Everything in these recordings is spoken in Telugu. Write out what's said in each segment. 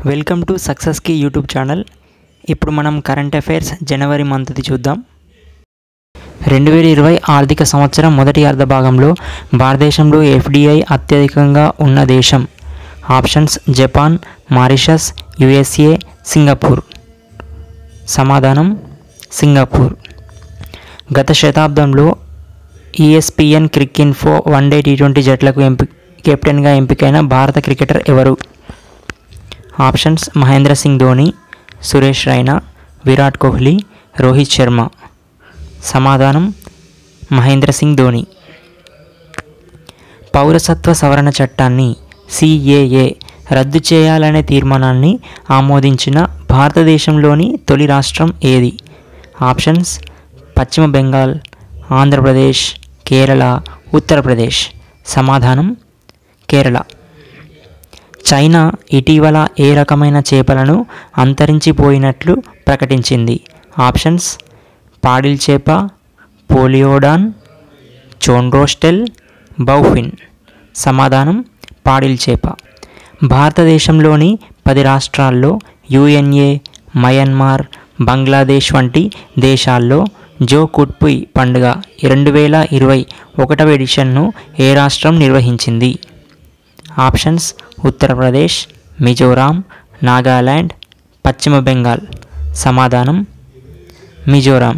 వెల్కమ్ టు సక్సెస్ కీ యూట్యూబ్ ఛానల్ ఇప్పుడు మనం కరెంట్ అఫైర్స్ జనవరి మంత్ది చూద్దాం రెండు వేల ఇరవై ఆర్థిక సంవత్సరం మొదటి అర్ధ భాగంలో భారతదేశంలో ఎఫ్డిఐ అత్యధికంగా ఉన్న దేశం options Japan Mauritius USA Singapore సమాధానం సింగపూర్ గత శతాబ్దంలో ESPN Cricinfo one day T twenty జట్లకు ఎంపి కెప్టెన్గా ఎంపికైన భారత క్రికెటర్ ఎవరు ఆప్షన్స్ మహేంద్ర సింగ్ ధోని సురేష్ రైనా విరాట్ కోహ్లీ రోహిత్ శర్మ సమాధానం మహేంద్ర సింగ్ ధోని పౌరసత్వ సవరణ చట్టాన్ని సిఏఏ రద్దు చేయాలనే తీర్మానాన్ని ఆమోదించిన భారతదేశంలోని తొలి రాష్ట్రం ఏది ఆప్షన్స్ పశ్చిమ బెంగాల్ ఆంధ్రప్రదేశ్ కేరళ ఉత్తరప్రదేశ్ సమాధానం కేరళ చైనా ఇటీవల ఏ రకమైన చేపలను అంతరించిపోయినట్లు ప్రకటించింది ఆప్షన్స్ పాడిల్ చేప పోలియోడాన్ చోండ్రోస్టెల్ బౌఫిన్ సమాధానం పాడిల్ చేప భారతదేశంలోని పది రాష్ట్రాల్లో యుఎన్ఏ మయన్మార్ బంగ్లాదేశ్ వంటి దేశాల్లో జో కుట్పుయ్ పండుగ రెండు వేల ఇరవై ఒకటవ ఎడిషన్ను ఏ రాష్ట్రం నిర్వహించింది ఆప్షన్స్ ఉత్తరప్రదేశ్ మిజోరాం నాగాల్యాండ్ పశ్చిమ బెంగాల్ సమాధానం మిజోరాం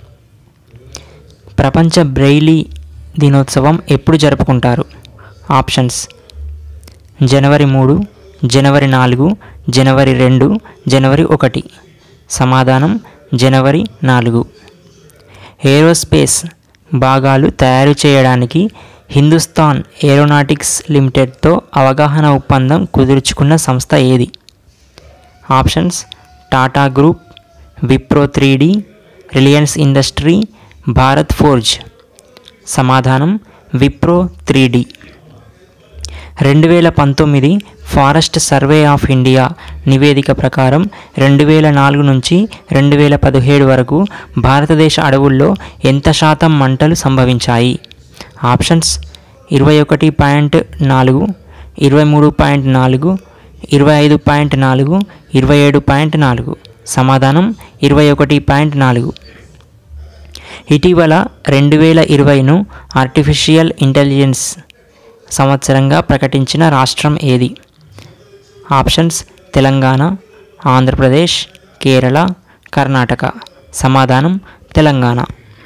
ప్రపంచ బ్రెయిలీ దినోత్సవం ఎప్పుడు జరుపుకుంటారు ఆప్షన్స్ జనవరి మూడు జనవరి నాలుగు జనవరి రెండు జనవరి ఒకటి సమాధానం జనవరి నాలుగు ఏరోస్పేస్ భాగాలు తయారు చేయడానికి హిందుస్థాన్ ఏరోనాటిక్స్ లిమిటెడ్తో అవగాహన ఒప్పందం కుదుర్చుకున్న సంస్థ ఏది options Tata group Wipro three D Reliance industry Bharat Forge సమాధానం విప్రో త్రీ డి రెండు వేల పంతొమ్మిది ఫారెస్ట్ సర్వే ఆఫ్ ఇండియా నివేదిక ప్రకారం రెండు వేల నాలుగు నుంచి రెండు వేల పదిహేడు వరకు భారతదేశ అడవుల్లో ఎంత శాతం మంటలు సంభవించాయి ఆప్షన్స్ ఇరవై ఒకటి పాయింట్ నాలుగు ఇరవై మూడు పాయింట్ నాలుగు ఇరవై ఐదు పాయింట్ నాలుగు ఇరవై ఏడు పాయింట్ నాలుగు సమాధానం ఇరవై ఒకటి పాయింట్ నాలుగు ఇటీవల రెండు వేల ఇరవైను ఆర్టిఫిషియల్ ఇంటెలిజెన్స్ సంవత్సరంగా ప్రకటించిన రాష్ట్రం ఏది ఆప్షన్స్ తెలంగాణ ఆంధ్రప్రదేశ్ కేరళ కర్ణాటక సమాధానం తెలంగాణ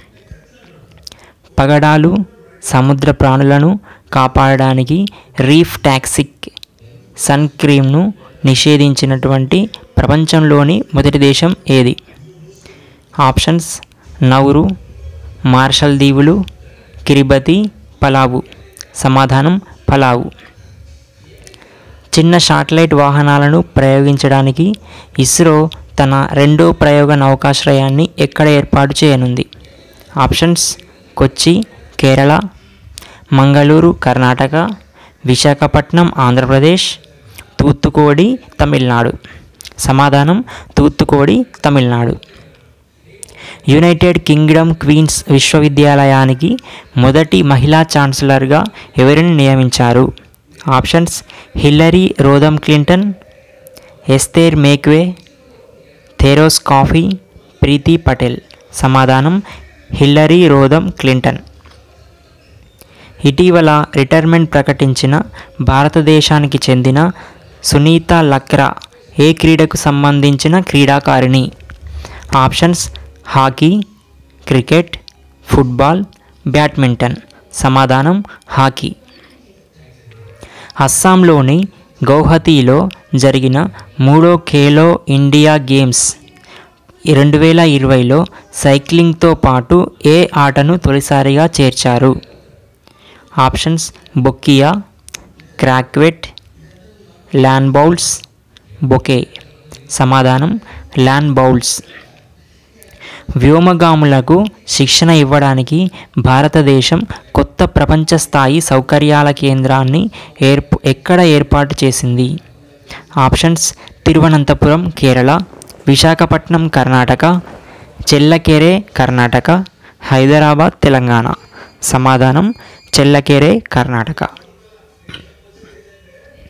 పగడాలు సముద్ర ప్రాణులను కాపాడడానికి రీఫ్ టాక్సిక్ సన్ క్రీమ్ను నిషేధించినటువంటి ప్రపంచంలోని మొదటి దేశం ఏది ఆప్షన్స్ నౌరు మార్షల్ దీవులు కిరిబతి పలావు సమాధానం పలావు చిన్న శాటిలైట్ వాహనాలను ప్రయోగించడానికి ఇస్రో తన రెండో ప్రయోగ నౌకాశ్రయాన్ని ఎక్కడ ఏర్పాటు చేయనుంది ఆప్షన్స్ కొచ్చి కేరళ మంగళూరు కర్ణాటక విశాఖపట్నం ఆంధ్రప్రదేశ్ తూత్తుకోడి తమిళనాడు సమాధానం Thoothukudi Tamil Nadu United Kingdom Queen's విశ్వవిద్యాలయానికి మొదటి మహిళా ఛాన్సలర్గా ఎవరిని నియమించారు options Hillary Rodham Clinton Esther McVey Therese Coffey Priti Patel సమాధానం హిల్లరీ రోదమ్ క్లింటన్ ఇటీవల రిటైర్మెంట్ ప్రకటించిన భారతదేశానికి చెందిన సునీత లక్రా ఏ క్రీడకు సంబంధించిన క్రీడాకారిణి options hockey cricket football badminton సమాధానం హాకీ అస్సాంలోని గౌహతిలో జరిగిన మూడో ఖేలో ఇండియా గేమ్స్ రెండు వేల ఇరవైలో సైక్లింగ్తో పాటు ఏ ఆటను తొలిసారిగా చేర్చారు options boccia croquet lawn bowls bocce సమాధానం ల్యాన్ బౌల్స్ వ్యోమగాములకు శిక్షణ ఇవ్వడానికి భారతదేశం కొత్త ప్రపంచ స్థాయి సౌకర్యాల కేంద్రాన్ని ఏర్పు ఎక్కడ ఏర్పాటు చేసింది ఆప్షన్స్ తిరువనంతపురం కేరళ విశాఖపట్నం కర్ణాటక చెల్లకెరే కర్ణాటక హైదరాబాద్ తెలంగాణ సమాధానం చెల్లకెరే కర్ణాటక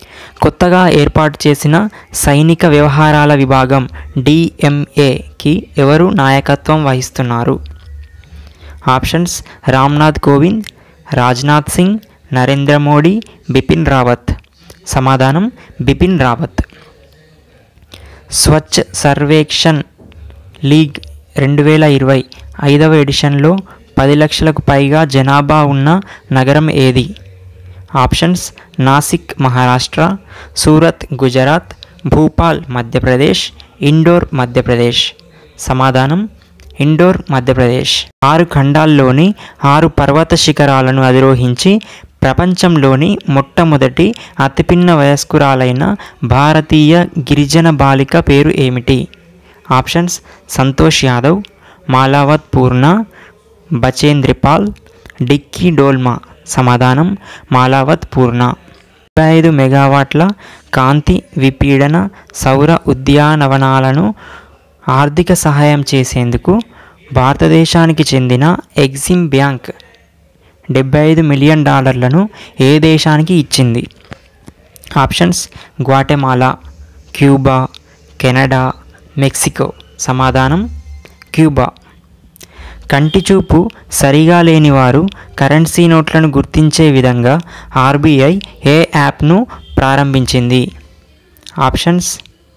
కొత్తగా ఏర్పాటు చేసిన సైనిక వ్యవహారాల విభాగం డిఎంఏకి ఎవరు నాయకత్వం వహిస్తున్నారు ఆప్షన్స్ రామ్నాథ్ కోవింద్ రాజ్నాథ్ సింగ్ నరేంద్ర మోడీ బిపిన్ రావత్ సమాధానం బిపిన్ రావత్ స్వచ్ఛ సర్వేక్షణ్ లీగ్ రెండు వేల ఇరవై ఐదవ ఎడిషన్లో పది లక్షలకు పైగా జనాభా ఉన్న నగరం ఏది ఆప్షన్స్ నాసిక్ మహారాష్ట్ర సూరత్ గుజరాత్ భూపాల్ మధ్యప్రదేశ్ ఇండోర్ మధ్యప్రదేశ్ సమాధానం ఇండోర్ మధ్యప్రదేశ్ ఆరు ఖండాల్లోని ఆరు పర్వత శిఖరాలను అధిరోహించి ప్రపంచంలోని మొట్టమొదటి అతిపిన్న వయస్కురాలైన భారతీయ గిరిజన బాలిక పేరు ఏమిటి ఆప్షన్స్ సంతోష్ యాదవ్ మాలావత్ పూర్ణ బచేంద్రిపాల్ డిక్కీ డోల్మా సమాధానం మాలావత్ పూర్ణ ముప్పై ఐదు మెగావాట్ల కాంతి విపీడన సౌర ఉద్యానవనాలను ఆర్థిక సహాయం చేసేందుకు భారతదేశానికి చెందిన ఎగ్జిమ్ బ్యాంక్ డెబ్బై ఐదు మిలియన్ డాలర్లను ఏ దేశానికి ఇచ్చింది options Guatemala Cuba Canada Mexico సమాధానం క్యూబా కంటి చూపు సరిగా లేని వారు కరెన్సీ నోట్లను గుర్తించే విధంగా ఆర్బీఐ ఏ యాప్ను ప్రారంభించింది options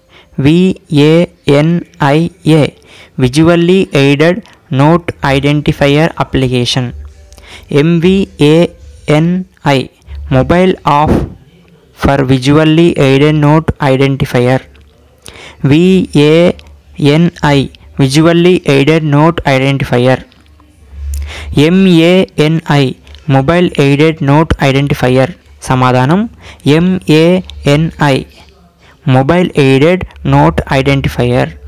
VANIA visually aided note identifier application MVANI mobile of for visually aided note identifier VANI visually aided note identifier MANI mobile aided note identifier సమాధానం MANI mobile aided note identifier